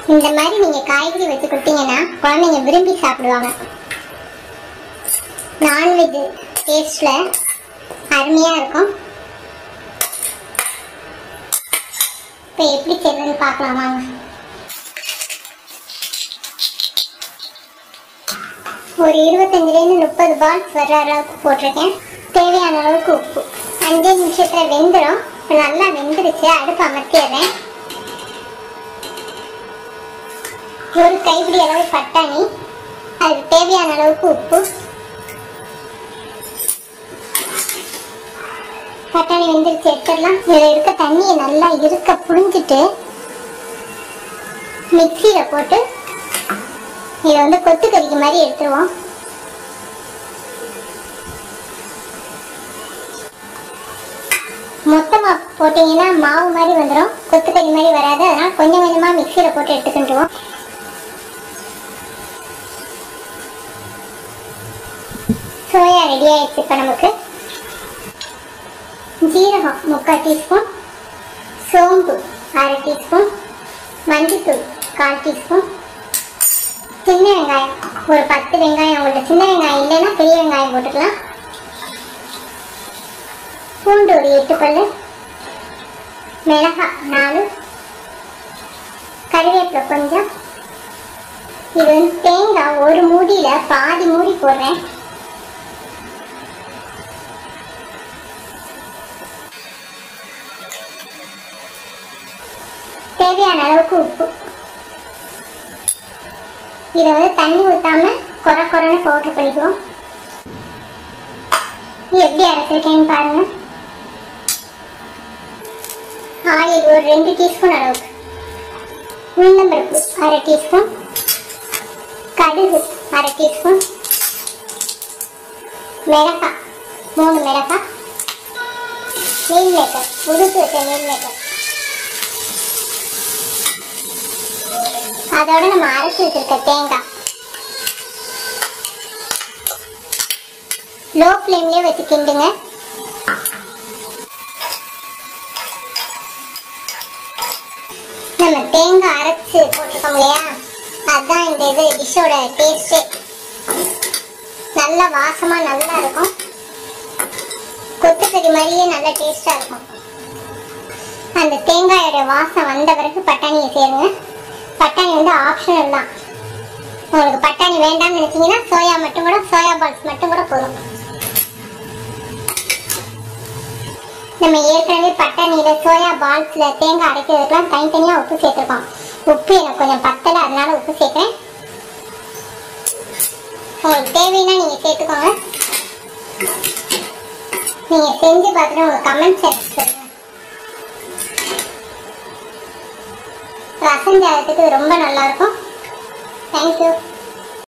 இந்த மாதிரி நீங்க காய்கறி வச்சு கொடுத்தீங்கன்னா குழந்தைங்க விரும்பி சாப்பிடுவாங்க நான்வெஜ் டேஸ்ட்ல அருமையா இருக்கும் இப்போ எப்படி செய்யறதுன்னு பார்க்கலாம் வாங்க ஒரு இருபத்தஞ்சுலேருந்து முப்பது பால்ஸ் வர்ற அளவுக்கு போட்டிருக்கேன் தேவையான அளவுக்கு உப்பு அஞ்சே நிமிஷத்துல வெந்துடும் இப்போ நல்லா வெந்துருச்சு அடுப்பு அமர்த்திடுறேன் ஒரு கைப்பிடி அளவு பட்டாணி அதுக்கு தேவையான அளவுக்கு உப்பு பட்டாணி வெந்துருச்சு எடுத்துடலாம் இதில் இருக்க தண்ணியை நல்லா இருக்க புழிஞ்சிட்டு மிக்சியில் போட்டு இதை வந்து கொத்துக்கறிக்கு மாதிரி எடுத்துருவோம் மொத்தமா போட்டீங்கன்னா மாவு மாதிரி வந்துடும் கொத்துக்கறி மாதிரி வராது அதனால கொஞ்சம் கொஞ்சமா மிக்சியில போட்டு எடுத்துக்கிட்டுருவோம் சோயா ரெடி ஆயிடுச்சு இப்போ நமக்கு ஜீரகம் முக்கால் டீஸ்பூன் சோம்பு அரை டீஸ்பூன் மஞ்சள்தூள் கால் டீஸ்பூன் சின்ன வெங்காயம் ஒரு பத்து வெங்காயம் உங்கள்ட்ட சின்ன வெங்காயம் இல்லைன்னா பெரிய வெங்காயம் போட்டுக்கலாம் பூண்டு ஒரு எட்டு பல்லு மிளகாய் நாலு கருவேப்பிலை கொஞ்சம் இது வந்து தேங்காய் ஒரு மூடியில பாதி மூடி போடுறேன் தேவையான அளவுக்கு உப்பு இதை வந்து தண்ணி ஊத்தாம குறை குறைன்னு பவுடர் பண்ணிக்குவோம் இது எப்படி அரைச்சிருக்கேன்னு பாருங்க ஆயில் ஒரு ரெண்டு டீஸ்பூன் அளவுக்கு உளுந்தம்பருப்பு அரை டீஸ்பூன் கடுகு அரை டீஸ்பூன் மிளகாய் மூணு மிளகாய் மீன் மேக்கர் உடுத்து வச்ச மீன் மேக்கர் அதோட நம்ம அரைச்சி வச்சிருக்க தேங்காய் லோ ஃப்ளேம்லயே வச்சு கிண்டுங்க நம்ம தேங்காய் அரைச்சு போட்டிருக்கோம் இல்லையா அதுதான் இந்த இது டிஷ்ஷோட டேஸ்டே நல்ல வாசமா நல்லா இருக்கும் கொத்துக்கறி மாதிரியே நல்ல டேஸ்டா இருக்கும் அந்த தேங்காயோட வாசம் வந்த பிறகு பட்டாணியை சேருங்க பட்டாணி வந்து ஆப்ஷனல் தான் உங்களுக்கு பட்டாணி வேண்டாம்னு நினைச்சீங்கன்னா சோயா மட்டும் கூட சோயா பால்ஸ் மட்டும் கூட போதும் நம்ம ஏற்கனவே பட்டாணியில சோயா பால்ஸ்ல தேங்காய் அரைக்கிறதுக்கெல்லாம் தனித்தனியா உப்பு சேர்த்துருக்கோம் உப்பு எனக்கு கொஞ்சம் பத்தல அதனால உப்பு சேர்க்கிறேன் உங்களுக்கு தேவைன்னா நீங்க சேர்த்துக்கோங்க நீங்க செஞ்சு பார்த்துட்டு உங்க கமெண்ட் சொல்லுங்க ரசம் சாதத்துக்கு ரொம்ப நல்லா இருக்கும் தேங்க்யூ